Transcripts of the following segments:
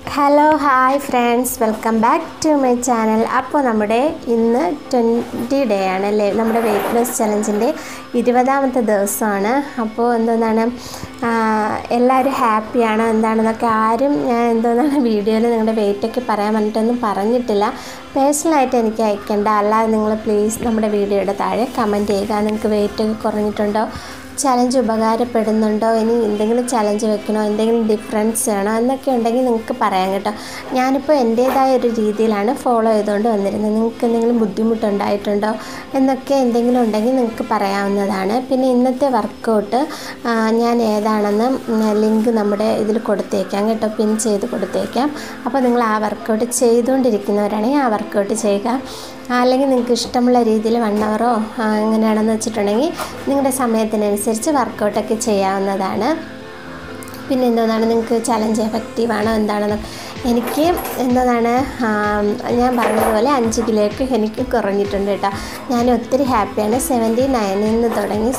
hello hi friends welcome back to my channel അപ്പോൾ നമ്മുടെ ഇന്ന് ട്വൻറ്റി ഡേ ആണ് അല്ലേ നമ്മുടെ വെയിറ്റ് ലോസ് ചലഞ്ചിൻ്റെ ഇരുപതാമത്തെ ദിവസമാണ് അപ്പോൾ എന്താണ് എല്ലാവരും ഹാപ്പിയാണ് എന്താണെന്നൊക്കെ ആരും ഞാൻ എന്തോന്നാണ് വീഡിയോയിൽ നിങ്ങളുടെ വെയിറ്റൊക്കെ പറയാൻ വേണ്ടിയിട്ടൊന്നും പറഞ്ഞിട്ടില്ല പേഴ്സണലായിട്ട് എനിക്ക് അയക്കേണ്ട അല്ലാതെ നിങ്ങൾ പ്ലീസ് നമ്മുടെ വീഡിയോയുടെ താഴെ കമൻറ്റ് ചെയ്യുക നിങ്ങൾക്ക് വെയിറ്റൊക്കെ കുറഞ്ഞിട്ടുണ്ടോ ചലഞ്ച് ഉപകാരപ്പെടുന്നുണ്ടോ ഇനി എന്തെങ്കിലും ചലഞ്ച് വെക്കണോ എന്തെങ്കിലും ഡിഫറൻസ് വേണോ എന്നൊക്കെ ഉണ്ടെങ്കിൽ നിങ്ങൾക്ക് പറയാം കേട്ടോ ഞാനിപ്പോൾ എൻ്റേതായ ഒരു രീതിയിലാണ് ഫോളോ ചെയ്തുകൊണ്ട് വന്നിരുന്നത് നിങ്ങൾക്ക് എന്തെങ്കിലും ബുദ്ധിമുട്ടുണ്ടായിട്ടുണ്ടോ എന്നൊക്കെ എന്തെങ്കിലും ഉണ്ടെങ്കിൽ നിങ്ങൾക്ക് പറയാവുന്നതാണ് പിന്നെ ഇന്നത്തെ വർക്കൗട്ട് ഞാൻ ഏതാണെന്ന് ലിങ്ക് നമ്മുടെ ഇതിൽ കൊടുത്തേക്കാം കേട്ടോ പിൻ ചെയ്ത് കൊടുത്തേക്കാം അപ്പോൾ നിങ്ങൾ ആ വർക്കൗട്ട് ചെയ്തുകൊണ്ടിരിക്കുന്നവരാണെങ്കിൽ ആ വർക്കൗട്ട് ചെയ്യുക അല്ലെങ്കിൽ നിങ്ങൾക്ക് ഇഷ്ടമുള്ള രീതിയിൽ വൺ അവറോ എങ്ങനെയാണെന്ന് വെച്ചിട്ടുണ്ടെങ്കിൽ നിങ്ങളുടെ സമയത്തിനനുസരിച്ച് വർക്കൗട്ടൊക്കെ ചെയ്യാവുന്നതാണ് പിന്നെ എന്താണ് നിങ്ങൾക്ക് ചലഞ്ച് എഫക്റ്റീവ് ആണോ എന്താണെന്ന് എനിക്ക് എന്താണ് ഞാൻ പറഞ്ഞതുപോലെ അഞ്ച് കിലോയ്ക്ക് എനിക്ക് കുറഞ്ഞിട്ടുണ്ട് കേട്ടോ ഞാൻ ഒത്തിരി ഹാപ്പിയാണ് സെവൻറ്റി നയനിൽ നിന്ന് തുടങ്ങി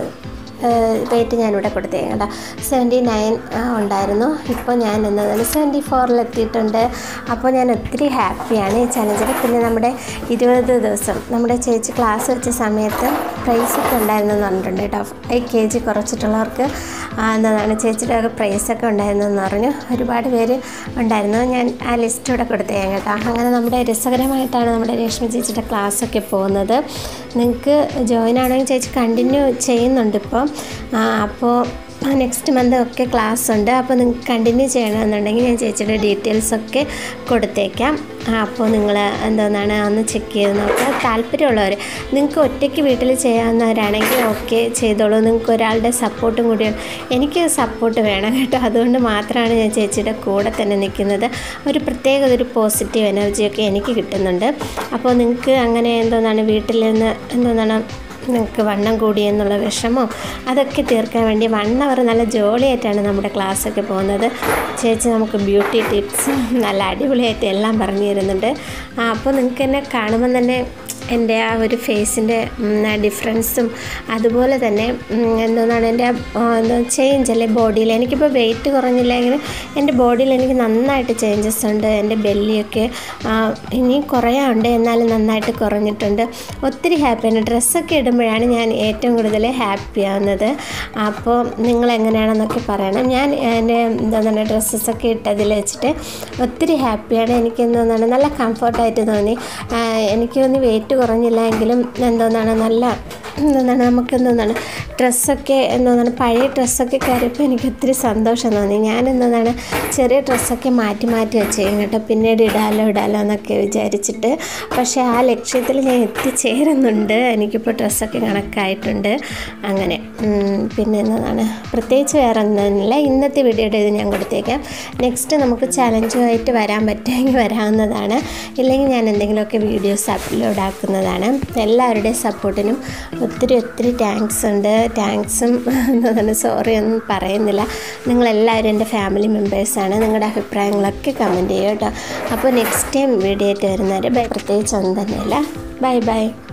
വെയിറ്റ് ഞാനിവിടെ കൊടുത്തേക്കാം കേട്ടോ സെവൻറ്റി നയൻ ഉണ്ടായിരുന്നു ഇപ്പോൾ ഞാൻ എന്നതാണ് സെവൻറ്റി ഫോറിലെത്തിയിട്ടുണ്ട് അപ്പോൾ ഞാൻ ഒത്തിരി ഹാപ്പിയാണ് ഈ ചലഞ്ചിൽ പിന്നെ നമ്മുടെ ഇരുപത് ദിവസം നമ്മുടെ ചേച്ചി ക്ലാസ് വെച്ച സമയത്ത് പ്രൈസൊക്കെ ഉണ്ടായിരുന്നു എന്ന് പറഞ്ഞിട്ടുണ്ട് കേട്ടോ ഫൈവ് കെ ജി കുറച്ചിട്ടുള്ളവർക്ക് എന്താണ് ചേച്ചിയുടെ പ്രൈസൊക്കെ ഉണ്ടായിരുന്നു എന്ന് പറഞ്ഞു ഒരുപാട് പേര് ഉണ്ടായിരുന്നു ഞാൻ ആ ലിസ്റ്റ് ഇവിടെ കൊടുത്തേക്കാം കേട്ടോ അങ്ങനെ നമ്മുടെ രസകരമായിട്ടാണ് നമ്മുടെ രേഷ്മ ചേച്ചിയുടെ ക്ലാസ്സൊക്കെ പോകുന്നത് നിങ്ങൾക്ക് ജോയിൻ ആണെങ്കിൽ ചേച്ചി കണ്ടിന്യൂ ചെയ്യുന്നുണ്ട് ഇപ്പോൾ അപ്പോൾ നെക്സ്റ്റ് മന്ത് ഒക്കെ ക്ലാസ് ഉണ്ട് അപ്പോൾ നിങ്ങൾക്ക് കണ്ടിന്യൂ ചെയ്യണമെന്നുണ്ടെങ്കിൽ ഞാൻ ചേച്ചിയുടെ ഡീറ്റെയിൽസൊക്കെ കൊടുത്തേക്കാം അപ്പോൾ നിങ്ങൾ എന്തോന്നാണ് ഒന്ന് ചെക്ക് ചെയ്ത് നോക്കുക താല്പര്യമുള്ളവർ നിങ്ങൾക്ക് ഒറ്റയ്ക്ക് വീട്ടിൽ ചെയ്യാവുന്നവരാണെങ്കിൽ ഓക്കെ ചെയ്തോളൂ നിങ്ങൾക്ക് ഒരാളുടെ സപ്പോർട്ടും കൂടി എനിക്ക് സപ്പോർട്ട് വേണം കേട്ടോ അതുകൊണ്ട് മാത്രമാണ് ഞാൻ ചേച്ചിയുടെ കൂടെ തന്നെ നിൽക്കുന്നത് ഒരു പ്രത്യേക ഒരു പോസിറ്റീവ് എനർജിയൊക്കെ എനിക്ക് കിട്ടുന്നുണ്ട് അപ്പോൾ നിങ്ങൾക്ക് അങ്ങനെ എന്തോന്നാണ് വീട്ടിൽ നിന്ന് എന്തോന്നാണ് നിങ്ങൾക്ക് വണ്ണം കൂടി എന്നുള്ള വിഷമോ അതൊക്കെ തീർക്കാൻ വേണ്ടി വൺ അവർ നല്ല ജോളിയായിട്ടാണ് നമ്മുടെ ക്ലാസ്സൊക്കെ പോകുന്നത് ചേച്ചി നമുക്ക് ബ്യൂട്ടി ടിപ്സും നല്ല അടിപൊളിയായിട്ട് എല്ലാം പറഞ്ഞു തരുന്നുണ്ട് അപ്പോൾ നിങ്ങൾക്ക് എന്നെ കാണുമ്പോൾ തന്നെ എൻ്റെ ആ ഒരു ഫേസിൻ്റെ ഡിഫറൻസും അതുപോലെ തന്നെ എന്താണ് എൻ്റെ എന്താ ചേഞ്ച് അല്ലേ ബോഡിയിൽ എനിക്കിപ്പോൾ വെയിറ്റ് കുറഞ്ഞില്ലെങ്കിലും എൻ്റെ ബോഡിയിൽ എനിക്ക് നന്നായിട്ട് ചേഞ്ചസ് ഉണ്ട് എൻ്റെ ബെല്ലിയൊക്കെ ഇനി കുറയാറുണ്ട് എന്നാലും നന്നായിട്ട് കുറഞ്ഞിട്ടുണ്ട് ഒത്തിരി ഹാപ്പിയാണ് ഡ്രസ്സൊക്കെ ഇടുമ്പോഴാണ് ഞാൻ ഏറ്റവും കൂടുതൽ ഹാപ്പി ആവുന്നത് അപ്പോൾ നിങ്ങൾ എങ്ങനെയാണെന്നൊക്കെ പറയണം ഞാൻ എൻ്റെ എന്താണ് ഡ്രസ്സസൊക്കെ ഇട്ടതിൽ വെച്ചിട്ട് ഒത്തിരി ഹാപ്പിയാണ് എനിക്ക് എന്താണ് നല്ല കംഫർട്ടായിട്ട് തോന്നി എനിക്ക് തോന്നി വെയിറ്റ് കുറഞ്ഞില്ല എങ്കിലും എന്തോന്നാണ് നല്ല എന്താണ് നമുക്ക് എന്താണ് ഡ്രസ്സൊക്കെ എന്താണ് പഴയ ഡ്രസ്സൊക്കെ കയറിയപ്പോൾ എനിക്ക് ഒത്തിരി സന്തോഷം തോന്നി ഞാൻ എന്താണ് ചെറിയ ഡ്രസ്സൊക്കെ മാറ്റി മാറ്റി വെച്ചേക്കും കേട്ടോ പിന്നീട് ഇടാലോ ഇടാലോ എന്നൊക്കെ വിചാരിച്ചിട്ട് പക്ഷേ ആ ലക്ഷ്യത്തിൽ ഞാൻ എത്തിച്ചേരുന്നുണ്ട് എനിക്കിപ്പോൾ ഡ്രസ്സൊക്കെ കണക്കായിട്ടുണ്ട് അങ്ങനെ പിന്നെ എന്താണ് പ്രത്യേകിച്ച് വേറെ ഒന്നുമില്ല ഇന്നത്തെ വീഡിയോയുടെ ഇത് ഞാൻ കൊടുത്തേക്കാം നെക്സ്റ്റ് നമുക്ക് ചലഞ്ചുമായിട്ട് വരാൻ പറ്റുമെങ്കിൽ വരാവുന്നതാണ് ഇല്ലെങ്കിൽ ഞാൻ എന്തെങ്കിലുമൊക്കെ വീഡിയോസ് അപ്ലോഡ് ആക്കുന്നതാണ് എല്ലാവരുടെയും സപ്പോർട്ടിനും ഒത്തിരി ഒത്തിരി താങ്ക്സ് ഉണ്ട് താങ്ക്സും എന്താണ് സോറി ഒന്നും പറയുന്നില്ല നിങ്ങളെല്ലാവരും എൻ്റെ ഫാമിലി മെമ്പേഴ്സാണ് നിങ്ങളുടെ അഭിപ്രായങ്ങളൊക്കെ കമൻറ്റ് ചെയ്യുക കേട്ടോ അപ്പോൾ നെക്സ്റ്റ് ടൈം വീഡിയോ ആയിട്ട് വരുന്നവരെ ബൈ പ്രത്യേകിച്ച് ഒന്നും തന്നെയല്ല ബൈ ബൈ